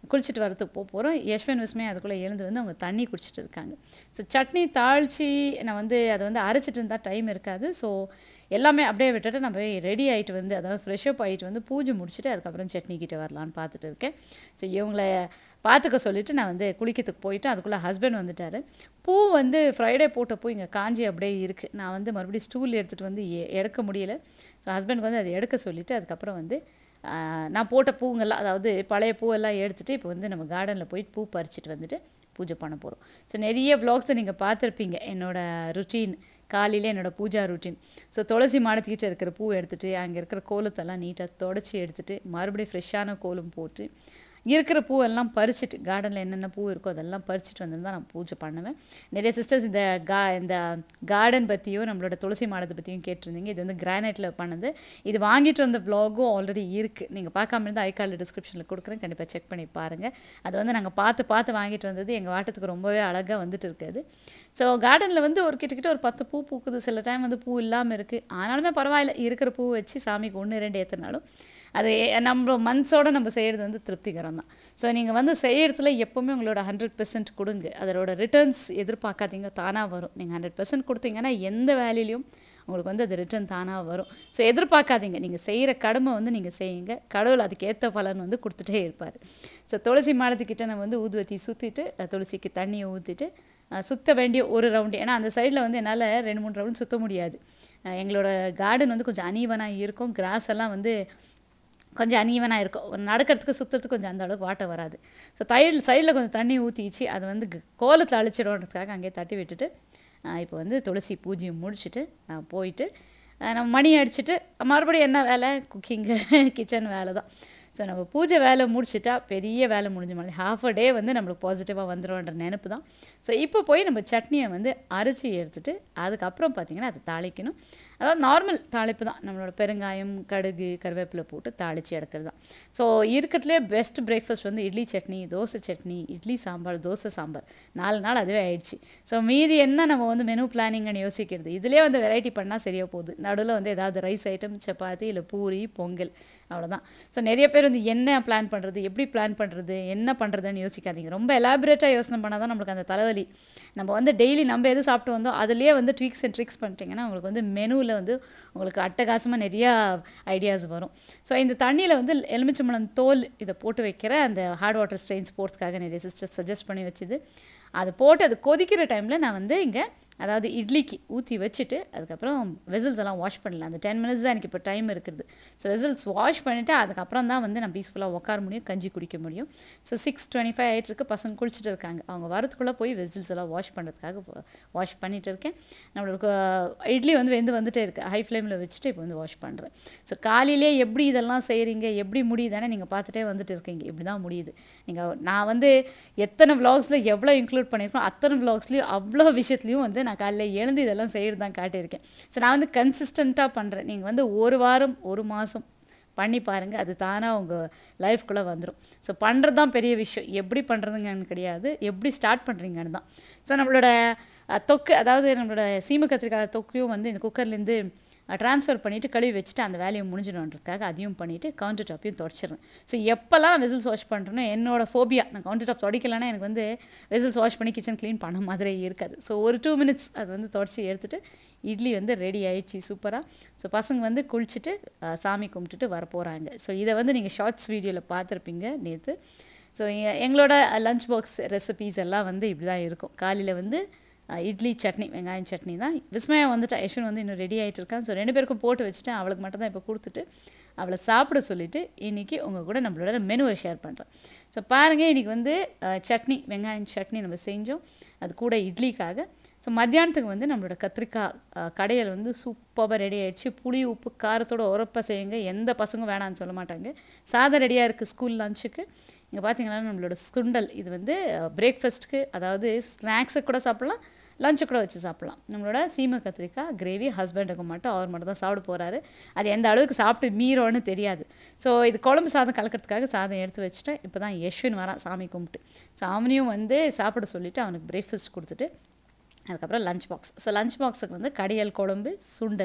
குளிச்சுட்டு வரதுக்கு போக போகிறோம் யஷ்வன் விஸ்மே அதுக்குள்ளே எழுந்து வந்து அவங்க தண்ணி குடிச்சிட்டு இருக்காங்க ஸோ சட்னி தாளித்து நான் வந்து அதை வந்து அரைச்சிட்டு இருந்தால் டைம் இருக்காது ஸோ எல்லாமே அப்படியே விட்டுட்டு நம்ம ரெடி ஆகிட்டு வந்து அதாவது ஃப்ரெஷ்அப் ஆகிட்டு வந்து பூஜை முடிச்சுட்டு அதுக்கப்புறம் சட்னி கிட்ட வரலான்னு பார்த்துட்டு இருக்கேன் ஸோ இவங்கள பார்த்துக்க சொல்லிவிட்டு நான் வந்து குளிக்கிறதுக்கு போயிட்டு அதுக்குள்ளே ஹஸ்பண்ட் வந்துட்டார் பூ வந்து ஃப்ரைடே போட்ட பூ இங்கே காஞ்சி அப்படியே இருக்குது நான் வந்து மறுபடியும் ஸ்டூல் எடுத்துகிட்டு வந்து எ- எடுக்க முடியல ஸோ ஹஸ்பண்டுக்கு வந்து அதை எடுக்க சொல்லிவிட்டு அதுக்கப்புறம் வந்து ஆஹ், நான் போட்ட பூங்கெல்லாம் அதாவது பழைய பூவெல்லாம் எடுத்துகிட்டு இப்போ வந்து நம்ம கார்டனில் போயிட்டு பூ பறிச்சுட்டு வந்துட்டு பூஜை பண்ண போகிறோம் ஸோ நிறைய vlogs-அ நீங்கள் பார்த்துருப்பீங்க என்னோட ருட்டீன் காலையில் என்னோட பூஜா ருட்டீன் ஸோ துளசி மாடத்துக்கிட்ட இருக்கிற பூ எடுத்துகிட்டு அங்கே இருக்கிற கோலத்தெல்லாம் நீட்டாக தொடச்சி எடுத்துகிட்டு மறுபடியும் ஃப்ரெஷ்ஷான கோலம் போட்டு இருக்கிற பூவெல்லாம் பறிச்சுட்டு கார்டனில் என்னென்ன பூ இருக்கோ அதெல்லாம் பறிச்சுட்டு வந்து தான் நான் பூஜை பண்ணுவேன் நிறைய சிஸ்டர்ஸ் இந்த கா இந்த கார்டன் பற்றியும் நம்மளோட துளசி மாடத்தை பற்றியும் கேட்டிருந்தீங்க இது வந்து கிரானைட்டில் பண்ணது இது வாங்கிட்டு வந்த vlog-உம் ஆல்ரெடி இருக்குது நீங்கள் பார்க்காம இருந்தால் ஐகார்டில் டிஸ்கிரிப்ஷனில் கொடுக்குறேன் கண்டிப்பாக செக் பண்ணி பாருங்கள் அது வந்து நாங்கள் பார்த்து பார்த்து வாங்கிட்டு வந்தது எங்கள் வாட்டத்துக்கு ரொம்பவே அழகாக வந்துட்டு இருக்குது ஸோ கார்டனில் வந்து ஒரு கிட்டத்தட்ட ஒரு பத்து பூ பூக்குது சில டைம் வந்து பூ இல்லாமல் இருக்குது ஆனாலுமே பரவாயில்ல இருக்கிற பூ வச்சு சாமிக்கு ஒன்று ரெண்டு ஏற்றினாலும் அது நம்ம மனசோட நம்ம செய்கிறது வந்து திருப்திகரம் தான் ஸோ நீங்கள் வந்து செய்கிறதுல எப்போவுமே உங்களோட ஹண்ட்ரட் பெர்சன்ட் கொடுங்க அதோட ரிட்டர்ன்ஸ் எதிர்பார்க்காதீங்க தானாக வரும் நீங்கள் ஹண்ட்ரட் பெர்சன்ட் கொடுத்தீங்கன்னா எந்த வேலையிலையும் உங்களுக்கு வந்து அது ரிட்டர்ன் தானாக வரும் ஸோ எதிர்பார்க்காதீங்க நீங்கள் செய்கிற கடமை வந்து நீங்கள் செய்யுங்க கடவுள் அதுக்கு ஏற்ற பலன் வந்து கொடுத்துட்டே இருப்பார் ஸோ துளசி மாடத்துக்கிட்ட நம்ம வந்து ஊதுவத்தி சுற்றிட்டு துளசிக்கு தண்ணியை ஊற்றிட்டு சுற்ற வேண்டிய ஒரு ரவுண்டு ஏன்னா அந்த சைடில் வந்து என்னால் ரெண்டு மூணு ரவுண்ட் சுற்ற முடியாது அஹ் எங்களோட கார்டன் வந்து கொஞ்சம் அனீவனாக இருக்கும் கிராஸ் எல்லாம் வந்து கொஞ்சம் அனீவனாக இருக்கும் ஒரு நடக்கிறதுக்கு சுற்றுறதுக்கு கொஞ்சம் அந்த அளவுக்கு வாட்டை வராது ஸோ தயிர் சைடில் கொஞ்சம் தண்ணி ஊற்றிச்சு அது வந்து க- கோலத்தை அழிச்சிடும்ன்றதுக்காக அங்கேயே தட்டி விட்டுட்டு இப்போ வந்து துளசி பூஜையை முடிச்சுட்டு நான் போயிட்டு ஆஹ் நம்ம மணி அடிச்சுட்டு மறுபடியும் என்ன வேலை குக்கிங்கு கிச்சன் வேலை தான் ஸோ நம்ம பூஜை வேலை முடிச்சிட்டா பெரிய வேலை முடிஞ்ச மாதிரி ஹாஃப் அ டே வந்து நம்மளுக்கு பாசிட்டிவாக வந்துடும்ன்ற நினைப்பு தான் ஸோ இப்போ போய் நம்ம சட்னியை வந்து அரைச்சி எடுத்துட்டு அதுக்கப்புறம் பார்த்திங்கன்னா அதை தாளிக்கணும் அதாவது நார்மல் தாளிப்பு தான் நம்மளோட பெருங்காயம் கடுகு கருவேப்பிலை போட்டு தாளித்து எடுக்கிறது தான் ஸோ இருக்கிறதுலே பெஸ்ட் பிரேக்ஃபாஸ்ட் வந்து இட்லி சட்னி தோசை சட்னி இட்லி சாம்பார் தோசை சாம்பார் நாலு நாள் அதுவே ஆயிடுச்சு ஸோ மீதி என்ன நம்ம வந்து மெனு பிளானிங்னு யோசிக்கிறது இதிலே வந்து வெரைட்டி பண்ணால் சரியாக போகுது நடுவில் வந்து ஏதாவது ரைஸ் ஐட்டம் சப்பாத்தி இல்லை பூரி பொங்கல் அவ்வளோதான் ஸோ நிறைய பேர் வந்து என்ன பிளான் பண்ணுறது எப்படி பிளான் பண்ணுறது என்ன பண்ணுறதுன்னு யோசிக்காதீங்க ரொம்ப எலாபரேட்டாக யோசனை பண்ணால் தான் நம்மளுக்கு அந்த தலைவலி நம்ம வந்து டெய்லி நம்ம எது சாப்பிட்டு வந்தோம் அதுலேயே வந்து ட்விக்ஸ் அண்ட் ட்ரிக்ஸ் பண்ணிட்டீங்கன்னா உங்களுக்கு வந்து மெனுவில் வந்து உங்களுக்கு அட்டகாசமாக நிறையா ஐடியாஸ் வரும் ஸோ இந்த தண்ணியில் வந்து எலுமிச்சம்பழம் தோல் இதை போட்டு வைக்கிற அந்த ஹார்ட் வாட்டர் ஸ்ட்ரெயின்ஸ் போகிறதுக்காக நிறைய சிஸ்டர்ஸ் சஜஸ்ட் பண்ணி வச்சுது அது போட்டு அது கொதிக்கிற டைமில் நான் வந்து இங்கே அதாவது இட்லிக்கு ஊற்றி வச்சுட்டு அதுக்கப்புறம் வெசல்ஸ் எல்லாம் வாஷ் பண்ணல அந்த டென் மினிட்ஸ் தான் எனக்கு இப்போ டைம் இருக்குது ஸோ வெசல்ஸ் வாஷ் பண்ணிவிட்டு அதுக்கப்புறம் தான் வந்து நான் பீஸ்ஃபுல்லாக உட்கார முடியும் கஞ்சி குடிக்க முடியும் ஸோ சிக்ஸ் டுவெண்ட்டி ஃபைவ் ஆகிட்டுருக்கு பசங்க குளிச்சுட்டு இருக்காங்க அவங்க வரத்துக்குள்ளே போய் வெசல்ஸ் எல்லாம் வாஷ் பண்ணுறதுக்காக வாஷ் பண்ணிட்டு இருக்கேன் நம்மளுக்கு அஹ், இட்லி வந்து வெந்து வந்துட்டே இருக்குது ஹை ஃப்ளேமில் வச்சுட்டு இப்போ வந்து வாஷ் பண்ணுறேன் ஸோ காலையிலே எப்படி இதெல்லாம் செய்கிறீங்க எப்படி முடியுதானே நீங்கள் பார்த்துட்டே வந்துட்டு இருக்கீங்க இப்படி தான் முடியுது நீங்கள் நான் வந்து எத்தனை vlogsல எவ்வளோ இன்க்ளூட் பண்ணியிருக்கோம் அத்தனை vlogsலையும் அவ்வளோ விஷயத்துலையும் வந்து நான் காலையில் எழுந்து இதெல்லாம் செய்கிறது தான் காட்டியிருக்கேன் ஸோ நான் வந்து கன்சிஸ்டண்ட்டாக பண்ணுறேன் நீங்கள் வந்து ஒரு வாரம் ஒரு மாதம் பண்ணி பாருங்கள் அது தானாக உங்கள் லைஃப்குள்ளே வந்துடும் ஸோ பண்ணுறது தான் பெரிய விஷயம் எப்படி பண்ணுறதுங்கன்னு கிடையாது எப்படி ஸ்டார்ட் பண்ணுறீங்கன்னு தான் ஸோ நம்மளோட அஹ், தொக்கு அதாவது நம்மளோட சீம கத்திரிக்காய் தொக்கையும் வந்து இந்த குக்கர்லேருந்து ட்ரான்ஸ்ஃபர் பண்ணிவிட்டு கழுவி வச்சுட்டு அந்த வேலையை முடிஞ்சிடும்ன்றதுக்காக அதையும் பண்ணிவிட்டு கவுண்டர் டாப்பையும் தொடச்சிடுறேன் ஸோ எப்போல்லாம் வெசல்ஸ் வாஷ் பண்ணுறேனோ என்னோட ஃபோபியா நான் கவுண்டர் டாப் தொடக்கலைன்னா எனக்கு வந்து வெசல்ஸ் வாஷ் பண்ணி கிச்சன் க்ளீன் பண்ண மாதிரியே இருக்காது ஸோ ஒரு டூ மினிட்ஸ் அது வந்து தொடச்சி எடுத்துட்டு இட்லி வந்து ரெடி ஆயிடுச்சு சூப்பராக ஸோ பசங்க வந்து குளிச்சுட்டு அஹ், சாமி கும்பிட்டுட்டு வர போகிறாங்க ஸோ இதை வந்து நீங்கள் ஷார்ட்ஸ் வீடியோவில் பார்த்துருப்பீங்க நேற்று ஸோ எங்களோட லஞ்ச் பாக்ஸ் ரெசிபீஸ் எல்லாம் வந்து இப்படி தான் இருக்கும் காலையில் வந்து அஹ், இட்லி சட்னி வெங்காயம் சட்னி தான் விஸ்மயா வந்துட்டு யஷ்வன் வந்து இன்னும் ரெடி ஆகிட்டு இருக்கான் ஸோ ரெண்டு பேருக்கும் போட்டு வச்சுட்டேன் அவளுக்கு மட்டும் தான் இப்போ கொடுத்துட்டு அவளை சாப்பிட சொல்லிவிட்டு இன்றைக்கி உங்கள் கூட நம்மளோட மெனுவை ஷேர் பண்ணுறேன் ஸோ பாருங்கள் இன்றைக்கி வந்து அஹ், சட்னி வெங்காயம் சட்னி நம்ம செஞ்சோம் அது கூட இட்லிக்காக ஸோ மத்தியானத்துக்கு வந்து நம்மளோட கத்திரிக்காய் அஹ், கடையல் வந்து சூப்பராக ரெடி ஆயிடுச்சு புளி உப்பு காரத்தோட உரப்ப செய்யுங்க எந்த பசங்களும் வேணாம்னு சொல்ல மாட்டாங்க சாதம் ரெடியாக இருக்குது ஸ்கூல் லஞ்சுக்கு இங்கே பார்த்தீங்கன்னா நம்மளோட சுண்டல் இது வந்து பிரேக்ஃபாஸ்ட்டுக்கு அதாவது ஸ்நாக்ஸுக்கு கூட சாப்பிட்லாம் லஞ்சு கூட வச்சு சாப்பிட்லாம் நம்மளோட சீம கத்திரிக்காய் கிரேவி ஹஸ்பண்டுக்கு மட்டும் அவர் மட்டும் தான் சாப்பிட போகிறாரு அது எந்த அளவுக்கு சாப்பிட்டு மீறோன்னு தெரியாது ஸோ இது குழம்பு சாதம் கலக்கிறதுக்காக சாதம் எடுத்து வச்சுட்டேன் இப்போ தான் யஷ்வின் வரான் சாமி கும்பிட்டு ஸோ அவனையும் வந்து சாப்பிட சொல்லிவிட்டு அவனுக்கு பிரேக்ஃபாஸ்ட் கொடுத்துட்டு அதுக்கப்புறம் லஞ்ச் பாக்ஸ் ஸோ லஞ்ச் பாக்ஸுக்கு வந்து கடியல் குழம்பு சுண்டல்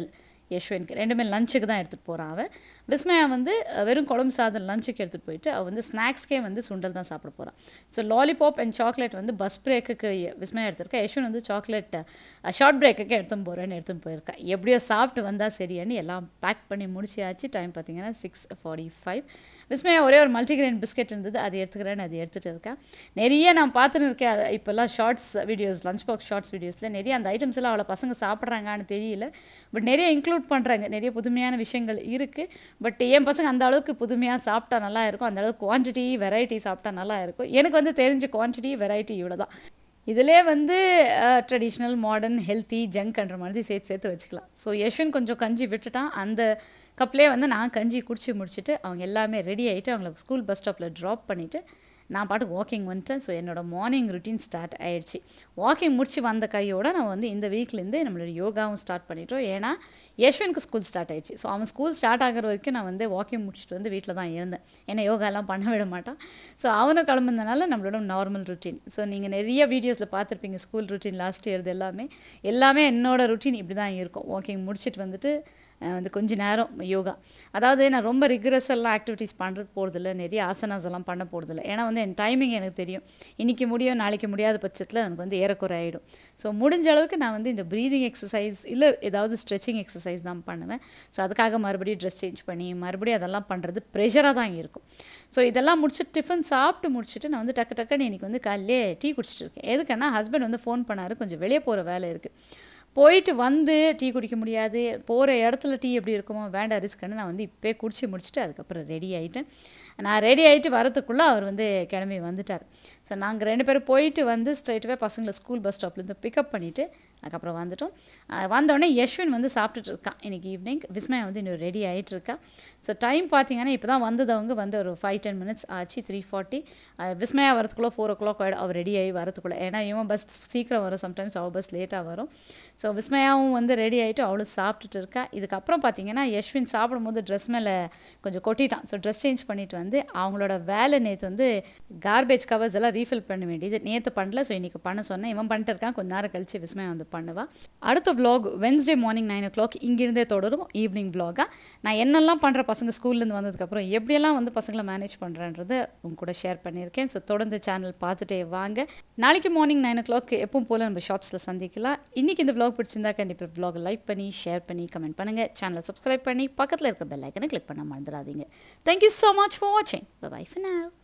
யஷ்வந்த்க்கு ரெண்டுமே லஞ்சுக்கு தான் எடுத்துகிட்டு போகிறான் அவன் விஸ்மயா வந்து அஹ், வெறும் குழம்பு சாதம் லஞ்சுக்கு எடுத்துகிட்டு போயிட்டு அவள் வந்து ஸ்நாக்ஸ்க்கே வந்து சுண்டல் தான் சாப்பிட போகிறான் ஸோ லாலிபாப் அண்ட் சாக்லேட் வந்து பஸ் பிரேக்குக்கு விஸ்மயா எடுத்திருக்கா யஷ்வந்த் வந்து சாக்லேட் ஷார்ட் பிரேக்குக்கு எடுத்துன்னு போகிறேன்னு எடுத்துன்னு போயிருக்கா எப்படியோ சாப்பிட்டு வந்தால் சரியான்னு எல்லாம் பேக் பண்ணி முடிச்சியாச்சு டைம் பார்த்தீங்கன்னா சிக்ஸ் ஃபார்ட்டி ஃபைவ் விஸ்மயா ஒரே ஒரு மல்டிகிரெயின் பிஸ்கெட் இருந்தது அது எடுத்துக்கிறேன்னு அது எடுத்துகிட்டு இருக்கேன் நிறைய நான் பார்த்துன்னு இருக்கேன் அது இப்போல்லாம் shorts videos lunch box shorts வீடியோஸில் நிறைய அந்த ஐட்டம்ஸ் எல்லாம் அவளை பசங்க சாப்பிட்றாங்கன்னு தெரியல பட் நிறைய இன்க்ளூட் பண்ணுறாங்க நிறைய புதுமையான விஷயங்கள் இருக்குது பட் என் பசங்க அந்த அளவுக்கு புதுமையாக சாப்பிட்டா நல்லா இருக்கும் அந்த அளவுக்கு குவான்டிட்டி வெரைட்டி சாப்பிட்டா நல்லா இருக்கும் எனக்கு வந்து தெரிஞ்ச குவான்டிட்டி வெரைட்டி இவ்வளோ தான் இதிலே வந்து ட்ரெடிஷ்னல் மாடர்ன் ஹெல்த்தி ஜங்க்ன்ற மாதிரி சேர்த்து சேர்த்து வச்சுக்கலாம் ஸோ யஷ்வந்த் கொஞ்சம் கஞ்சி விட்டுட்டான் அந்த கப்லேயே வந்து நான் கஞ்சி குடிச்சு முடிச்சுட்டு அவங்க எல்லாமே ரெடி ஆகிட்டு அவங்கள ஸ்கூல் பஸ் ஸ்டாப்பில் ட்ராப் பண்ணிவிட்டு நான் பாட்டுக்கு வாக்கிங் வந்துட்டேன் ஸோ என்னோட மார்னிங் ருட்டீன் ஸ்டார்ட் ஆயிடுச்சு வாக்கிங் முடிச்சு வந்த கையோட நான் வந்து இந்த வீக்லேருந்து நம்மளோட யோகாவும் ஸ்டார்ட் பண்ணிட்டோம் ஏன்னா யஷ்வந்த்க்கு ஸ்கூல் ஸ்டார்ட் ஆயிடுச்சு ஸோ அவன் ஸ்கூல் ஸ்டார்ட் ஆகிற வரைக்கும் நான் வந்து வாக்கிங் முடிச்சுட்டு வந்து வீட்டில் தான் இருந்தேன் ஏன்னா யோகாலாம் பண்ண விட மாட்டான் ஸோ அவனும் கிளம்புனதுனால நம்மளோட நார்மல் ருட்டீன் ஸோ நீங்கள் நிறைய வீடியோஸில் பார்த்துருப்பீங்க ஸ்கூல் ருட்டீன் லாஸ்ட் இயர் எல்லாமே எல்லாமே என்னோட ருட்டீன் இப்படி தான் இருக்கும் வாக்கிங் முடிச்சுட்டு வந்துட்டு அஹ் வந்து கொஞ்ச நேரம் யோகா அதாவது நான் ரொம்ப ரிகரஸ் எல்லாம் ஆக்டிவிட்டீஸ் பண்ணுறது போகிறதில்ல நிறைய ஆசனாஸ் எல்லாம் பண்ண போகிறதில்ல ஏன்னா வந்து என் டைமிங் எனக்கு தெரியும் இன்றைக்கி முடியும் நாளைக்கு முடியாத பட்சத்தில் எனக்கு வந்து ஏறக்குறை ஆகிடும் ஸோ முடிஞ்ச அளவுக்கு நான் வந்து இந்த ப்ரீதிங் எக்ஸசைஸ் இல்லை ஏதாவது ஸ்ட்ரெச்சிங் எக்ஸசைஸ் தான் பண்ணுவேன் ஸோ அதுக்காக மறுபடியும் ட்ரெஸ் சேஞ்ச் பண்ணி மறுபடியும் அதெல்லாம் பண்ணுறது ப்ரெஷராக தான் இருக்கும் ஸோ இதெல்லாம் முடிச்சுட்டு டிஃபன் சாப்பிட்டு முடிச்சுட்டு நான் வந்து டக்கு டக்குன்னு இன்றைக்கி வந்து காலையிலே டீ குடிச்சிட்டு இருக்கேன் எதுக்குன்னா ஹஸ்பண்ட் வந்து ஃபோன் பண்ணாரு கொஞ்சம் வெளியே போகிற வேலை இருக்குது போயிட்டு வந்து டீ குடிக்க முடியாது போகிற இடத்துல டீ எப்படி இருக்குமோ வேண்டாம் ரிஸ்க்குன்னு நான் வந்து இப்போயே குடிச்சு முடிச்சுட்டு அதுக்கப்புறம் ரெடி ஆகிட்டேன் நான் ரெடி ஆகிட்டு வரத்துக்குள்ளே அவர் வந்து கிளம்பி வந்துட்டார் ஸோ நாங்கள் ரெண்டு பேரும் போயிட்டு வந்து ஸ்ட்ரைட்டாகவே பசங்களை ஸ்கூல் பஸ் ஸ்டாப்லேருந்து பிக்கப் பண்ணிவிட்டு அதுக்கப்புறம் வந்துட்டோம் அஹ் வந்தோடனே யஷ்வின் வந்து சாப்பிட்டுட்டு இருக்கான் இன்னைக்கு ஈவினிங் விஸ்மயா வந்து இன்னும் ரெடி ஆகிட்டு இருக்கா ஸோ டைம் பார்த்தீங்கன்னா இப்போ தான் வந்ததவங்க வந்து ஒரு ஃபைவ் டென் மினிட்ஸ் ஆச்சு த்ரீ ஃபார்ட்டி விஸ்மயா வரத்துக்குள்ளே ஃபோர் ஓ கிளாக் ஆகிடும் அவர் ரெடி ஆகி வரத்துக்குள்ளே ஏன்னா இவன் பஸ் சீக்கிரம் வரும் சம்டைம்ஸ் அவள் பஸ் லேட்டாக வரும் ஸோ விஸ்மயாவும் வந்து ரெடி ஆகிட்டு அவளும் சாப்பிட்டுட்டு இருக்கா இதுக்கப்புறம் பார்த்தீங்கன்னா யஷ்வின் சாப்பிடும்போது ட்ரெஸ் மேலே கொஞ்சம் கொட்டிட்டான் ஸோ ட்ரெஸ் சேஞ்ச் பண்ணிட்டு வந்து அவங்களோட வேலை நேற்று வந்து கார்பேஜ் கவர்ஸ் எல்லாம் ரீஃபில் பண்ண வேண்டியது நேற்று பண்ணல ஸோ இன்றைக்கி பண்ண சொன்னேன் இவன் பண்ணிட்டு இருக்கான் கொஞ்ச நேரம் கழிச்சு விஸ்மயா வந்து பண்ணுவா அடுத்த vlog Wednesday morning nine o'clock இங்கிருந்தே தொடரும் ஈவினிங் vlog-ஆ நான் என்னெல்லாம் பண்ணுற பசங்க ஸ்கூல்லேருந்து வந்ததுக்கப்புறம் எப்படியெல்லாம் வந்து பசங்களை மேனேஜ் பண்ணுறேன்றதை உங்க கூட ஷேர் பண்ணியிருக்கேன் ஸோ தொடர்ந்து சேனல் பார்த்துட்டே வாங்க நாளைக்கு மார்னிங் நைன் ஓ கிளாக் எப்பவும் போல் நம்ம ஷார்ட்ஸில் சந்திக்கலாம் இன்றைக்கி இந்த vlog பிடிச்சிருந்தா கண்டிப்பாக vlog லைக் பண்ணி ஷேர் பண்ணி கமெண்ட் பண்ணுங்கள் சேனலை சப்ஸ்கிரைப் பண்ணி பக்கத்தில் இருக்கிற பெல் ஐக்கனை கிளிக் பண்ண மறந்துடாதீங்க தேங்க்யூ ஸோ மச் ஃபார் வாட்சிங் பை for now